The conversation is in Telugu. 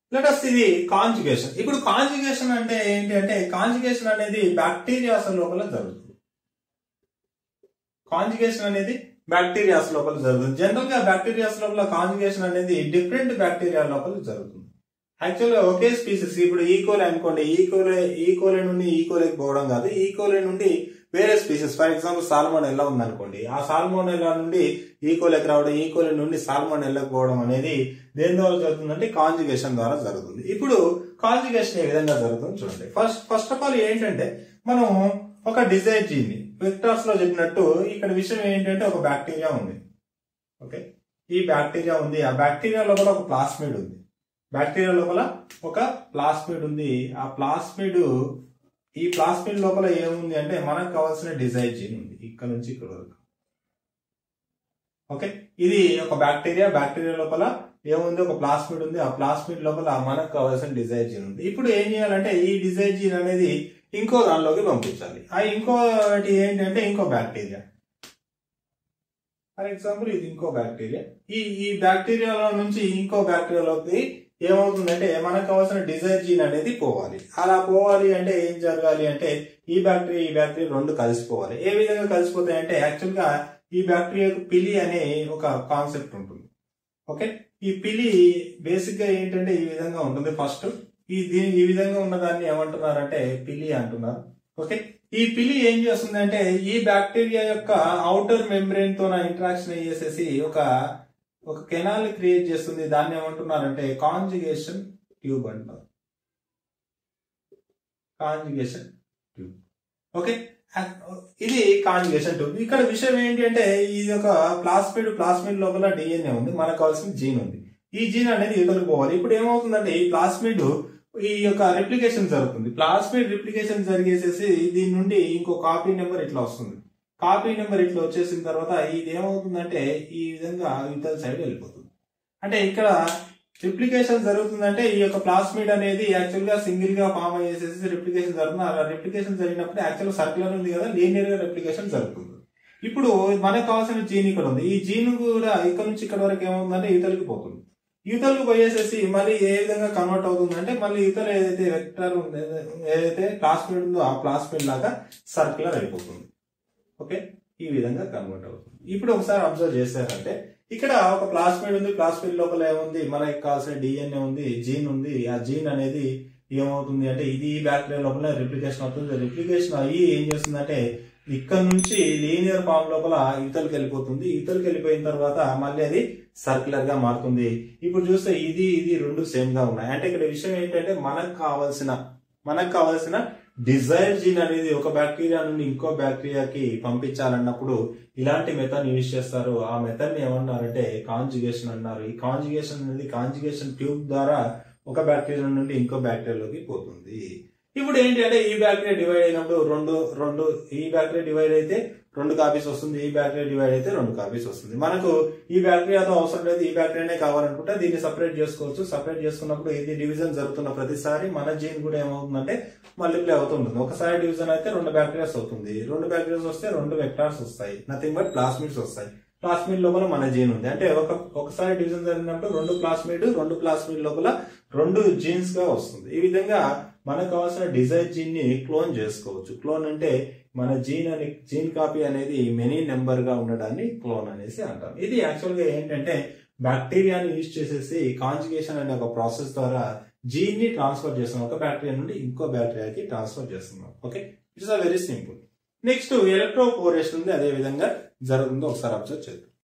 లెటస్ ఇది కాంజుగేషన్ ఇప్పుడు కాంజుగేషన్ అంటే ఏంటి అంటే కాంజుగేషన్ అనేది బ్యాక్టీరియాస్ లోపల జరుగుతుంది కాంజుగేషన్ అనేది బ్యాక్టీరియాస్ లోపల జరుగుతుంది జనరల్ గా బ్యాక్టీరియాస్ లోపల కాంజుగేషన్ అనేది డిఫరెంట్ బ్యాక్టీరియా లోపల జరుగుతుంది యాక్చువల్ గా ఒకే స్పీసెస్ ఇప్పుడు ఈకోలే అనుకోండి ఈకోలే ఈకోలే నుండి ఈకోలేకి పోవడం కాదు ఈకోలే నుండి వేరే స్పీసెస్ ఫర్ ఎగ్జాంపుల్ సాల్మోన్ ఎలా ఉందనుకోండి ఆ సాల్మోన్ ఎలా నుండి ఈకోలేకి రావడం ఈకోలే నుండి సాల్మోన్ పోవడం అనేది దేని ద్వారా జరుగుతుందంటే కాంజుగేషన్ ద్వారా జరుగుతుంది ఇప్పుడు కాంజుగేషన్ ఏ విధంగా జరుగుతుంది చూడండి ఫస్ట్ ఫస్ట్ ఆఫ్ ఆల్ ఏంటంటే మనం ఒక డిజైర్ జీన్ వెక్టార్స్ లో చెప్పినట్టు ఇక్కడ విషయం ఏంటంటే ఒక బ్యాక్టీరియా ఉంది ఓకే ఈ బ్యాక్టీరియా ఉంది ఆ బ్యాక్టీరియా లోపల ఒక ప్లాస్మిడ్ ఉంది బ్యాక్టీరియా లోపల ఒక ప్లాస్మిడ్ ఉంది ఆ ప్లాస్మిడ్ ఈ ప్లాస్మిడ్ లోపల ఏముంది అంటే మనకు కావాల్సిన డిజైర్ జీన్ ఉంది ఇక్కడ నుంచి ఇక్కడ వరకు ఓకే ఇది ఒక బ్యాక్టీరియా బ్యాక్టీరియా లోపల ఏముంది ఒక ప్లాస్మిడ్ ఉంది ఆ ప్లాస్మిడ్ లోపల మనకు కావాల్సిన డిజైర్ జీన్ ఉంది ఇప్పుడు ఏం చేయాలంటే ఈ డిజైర్ జీన్ అనేది ఇంకో దానిలోకి పంపించాలి ఆ ఇంకోటి ఏంటంటే ఇంకో బ్యాక్టీరియా ఫర్ ఎగ్జాంపుల్ ఇది ఇంకో బ్యాక్టీరియా ఈ ఈ బ్యాక్టీరియాలో నుంచి ఇంకో బ్యాక్టీరియాలోకి ఏమవుతుందంటే మనకు కావాల్సిన డిజైర్ జీన్ అనేది పోవాలి అలా పోవాలి అంటే ఏం జరగాలి అంటే ఈ బ్యాక్టీరియా ఈ బ్యాక్టీరియా రెండు కలిసిపోవాలి ఏ విధంగా కలిసిపోతాయి అంటే యాక్చువల్ గా ఈ బ్యాక్టీరియాకు పిలి అనే ఒక కాన్సెప్ట్ ఉంటుంది ఓకే ఈ పిలి బేసిక్ గా ఏంటంటే ఈ విధంగా ఉంటుంది ఫస్ట్ ఈ దీని ఈ విధంగా ఉన్న దాన్ని ఏమంటున్నారంటే పిలి అంటున్నారు ఓకే ఈ పిలి ఏం చేస్తుందంటే ఈ బ్యాక్టీరియా యొక్క అవుటర్ మెంబ్రెయిన్ తో ఇంటరాక్షన్ అయ్యేసేసి ఒక ఒక కెనాల్ క్రియేట్ చేస్తుంది దాన్ని ఏమంటున్నారంటే కాంజుగేషన్ ట్యూబ్ అంటారు కాంజుగేషన్ ట్యూబ్ ఓకే ఇది కాంజుగేషన్ ట్యూబ్ ఇక్కడ విషయం ఏంటి అంటే ఇది ఒక ప్లాస్మిడ్ ప్లాస్మిడ్ లోపల డిఎన్ఏ ఉంది మనకు కావాల్సిన జీన్ ఉంది ఈ జీన్ అనేది ఇతరులకు పోవాలి ఇప్పుడు ఏమవుతుందంటే ఈ ప్లాస్మిడ్ ఈ యొక్క రిప్లికేషన్ జరుగుతుంది ప్లాస్మిడ్ రిప్లికేషన్ జరిగేసేసి దీని నుండి ఇంకో కాపీ నెంబర్ ఇట్లా వస్తుంది కాపీ నెంబర్ ఇట్లా వచ్చేసిన తర్వాత ఇది ఏమవుతుందంటే ఈ విధంగా ఇతర సైడ్ వెళ్ళిపోతుంది అంటే ఇక్కడ రిప్లికేషన్ జరుగుతుందంటే ఈ యొక్క ప్లాస్మిడ్ అనేది యాక్చువల్ గా సింగిల్ గా ఫామ్ అయ్యేసేసి రిప్లికేషన్ జరుగుతుంది అలా రిప్లికేషన్ జరిగినప్పుడు యాక్చువల్ సర్క్యులర్ ఉంది కదా లీనియర్ గా రిప్లికేషన్ జరుగుతుంది ఇప్పుడు మనకు కావాల్సిన జీన్ ఇక్కడ ఉంది ఈ జీన్ కూడా ఇక్కడ నుంచి ఇక్కడ వరకు ఏమవుతుందంటే ఈతలకి పోతుంది ఈతలకు పోయేసేసి మళ్ళీ ఏ విధంగా కన్వర్ట్ అవుతుందంటే మళ్ళీ ఈతల ఏదైతే వెక్టర్ ఉంది ఏదైతే ప్లాస్మిడ్ ఉందో ఆ ప్లాస్మిడ్ లాగా సర్క్యులర్ అయిపోతుంది ఓకే ఈ విధంగా కన్వర్ట్ అవుతుంది ఇప్పుడు ఒకసారి అబ్జర్వ్ చేశారంటే ఇక్కడ ఒక ప్లాస్మిడ్ ఉంది ప్లాస్మిడ్ లోపల ఏముంది మనకి కావాల్సిన డిఎన్ఏ ఉంది జీన్ ఉంది ఆ జీన్ అనేది ఏమవుతుంది అంటే ఇది ఈ బ్యాక్టీరియా లోపల రిప్లికేషన్ అవుతుంది రిప్లికేషన్ అయ్యి ఏం చేస్తుందంటే ఇక్కడ నుంచి లీనియర్ ఫామ్ లోపల ఈతలకి వెళ్ళిపోతుంది ఈతలకి వెళ్ళిపోయిన తర్వాత మళ్ళీ అది సర్క్యులర్ గా మారుతుంది ఇప్పుడు చూస్తే ఇది ఇది రెండు సేమ్ గా ఉన్నాయి అంటే ఇక్కడ విషయం ఏంటంటే మనకు కావాల్సిన మనకు కావాల్సిన డిజైర్ జీన్ అనేది ఒక బ్యాక్టీరియా నుండి ఇంకో బ్యాక్టీరియాకి పంపించాలన్నప్పుడు ఇలాంటి మెథడ్ యూజ్ చేస్తారు ఆ మెథడ్ ని ఏమన్నారంటే కాంజుగేషన్ అన్నారు ఈ కాంజుగేషన్ అనేది కాంజుగేషన్ ట్యూబ్ ద్వారా ఒక బ్యాక్టీరియా నుండి ఇంకో బ్యాక్టీరియాలోకి పోతుంది ఇప్పుడు ఏంటి అంటే ఈ బ్యాక్టీరియా డివైడ్ అయినప్పుడు రెండు రెండు ఈ బ్యాక్టీరియా డివైడ్ అయితే రెండు కాపీస్ వస్తుంది ఈ బ్యాక్టీరియా డివైడ్ అయితే రెండు కాపీస్ వస్తుంది మనకు ఈ బ్యాక్టీరియాతో అవసరం లేదు ఈ బ్యాక్టీరియానే కావాలనుకుంటే దీన్ని సపరేట్ చేసుకోవచ్చు సపరేట్ చేసుకున్నప్పుడు ఇది డివిజన్ జరుగుతున్న ప్రతిసారి మన జీన్ కూడా ఏమవుతుందంటే మల్టిప్లై అవుతుంటుంది ఒకసారి డివిజన్ అయితే రెండు బ్యాక్టీరియాస్ అవుతుంది రెండు బ్యాక్టీరియాస్ వస్తే రెండు వెక్టార్స్ వస్తాయి నథింగ్ బట్ ప్లాస్మిడ్స్ వస్తాయి ప్లాస్మిడ్ లోపల మన జీన్ ఉంది అంటే ఒక ఒకసారి డివిజన్ జరిగినప్పుడు రెండు ప్లాస్మిడ్ రెండు ప్లాస్మిడ్ లోపల రెండు జీన్స్ గా వస్తుంది ఈ విధంగా మనకు కావాల్సిన డిజైర్ జీన్ ని క్లోన్ చేసుకోవచ్చు క్లోన్ అంటే మన జీన్ అని జీన్ కాపీ అనేది మెనీ నెంబర్ గా ఉండడాన్ని క్లోన్ అనేసి అంటాం ఇది యాక్చువల్ గా ఏంటంటే బ్యాక్టీరియాని యూజ్ చేసేసి కాంజుగేషన్ అనే ఒక ప్రాసెస్ ద్వారా జీన్ ని ట్రాన్స్ఫర్ చేస్తున్నాం ఒక బ్యాక్టీరియా నుండి ఇంకో బ్యాక్టీరియాకి ట్రాన్స్ఫర్ చేస్తున్నాం okay it's a very simple next electroporation ఉంది అదే విధంగా జరుగుతుందో ఒకసారి అబ్జర్వ్ చేద్దాం